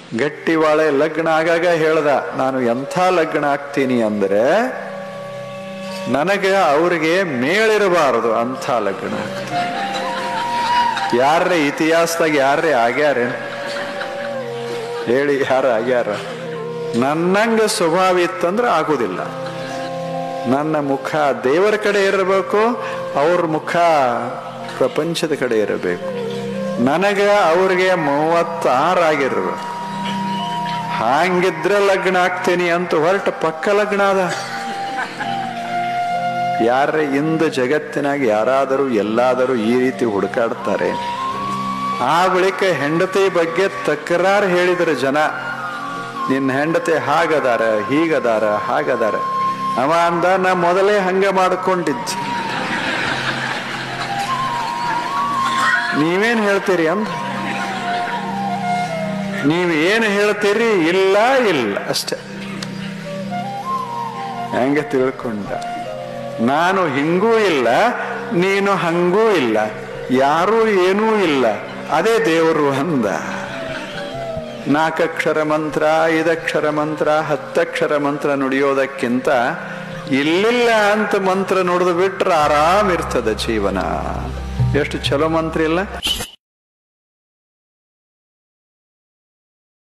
ಗಟ್ಟಿ ಬಾಳೆ ಲಗ್ನ ಆಗಾಗ ಹೇಳ್ದ ನಾನು ಎಂಥ ಲಗ್ನ ಆಗ್ತೀನಿ ಅಂದ್ರೆ ನನಗೆ ಅವ್ರಿಗೆ ಮೇಳಿರಬಾರದು ಅಂಥ ಲಗ್ನ ಯಾರೇ ಇತಿಹಾಸದಾಗ ಯಾರೇ ಆಗ್ಯಾರ ಹೇಳಿ ಯಾರು ಆಗ್ಯಾರ ನನ್ನಂಗ ಸ್ವಭಾವ ಇತ್ತಂದ್ರೆ ಆಗುದಿಲ್ಲ ನನ್ನ ಮುಖ ದೇವರ ಕಡೆ ಇರಬೇಕು ಅವ್ರ ಮುಖ ಪ್ರಪಂಚದ ಕಡೆ ಇರಬೇಕು ನನಗೆ ಅವ್ರಿಗೆ ಮೂವತ್ತಾರು ಆಗಿರ್ಬೇಕು ಹಾಂಗಿದ್ರೆ ಲಗ್ನ ಆಗ್ತೀನಿ ಅಂತ ಹೊರಟ ಪಕ್ಕ ಲಗ್ನ ಅದ ಯಾರ ಇಂದು ಜಗತ್ತಿನಾಗ ಯಾರಾದರೂ ಎಲ್ಲಾದರೂ ಈ ರೀತಿ ಹುಡುಕಾಡ್ತಾರೆ ಆ ಬಳಿಕ ಹೆಂಡತಿ ಬಗ್ಗೆ ತಕರಾರು ಹೇಳಿದ್ರ ಜನ ನಿನ್ನ ಹೆಂಡತಿ ಹಾಗದಾರ ಹೀಗದಾರ ಹಾಗದಾರ ಅವ ಅಂದ ನಾ ಮೊದಲೇ ಹಂಗ ಮಾಡ್ಕೊಂಡಿದ್ದೆ ನೀವೇನ್ ಹೇಳ್ತೀರಿ ಅಂದ ನೀವ್ ಏನು ಹೇಳ್ತೀರಿ ಇಲ್ಲ ಇಲ್ಲ ಅಷ್ಟೆ ಹೆಂಗ ತಿಳ್ಕೊಂಡ ನಾನು ಹಿಂಗೂ ಇಲ್ಲ ನೀನು ಹಂಗೂ ಇಲ್ಲ ಯಾರೂ ಏನೂ ಇಲ್ಲ ಅದೇ ದೇವರು ಅಂದ ನಾಲ್ಕಕ್ಷರ ಮಂತ್ರ ಐದಕ್ಷರ ಮಂತ್ರ ಹತ್ತಕ್ಷರ ಮಂತ್ರ ನುಡಿಯೋದಕ್ಕಿಂತ ಇಲ್ಲಿಲ್ಲ ಅಂತ ಮಂತ್ರ ನುಡಿದು ಬಿಟ್ರೆ ಆರಾಮ್ ಇರ್ತದ ಜೀವನ ಎಷ್ಟು ಚಲೋ ಮಂತ್ರ ಇಲ್ಲ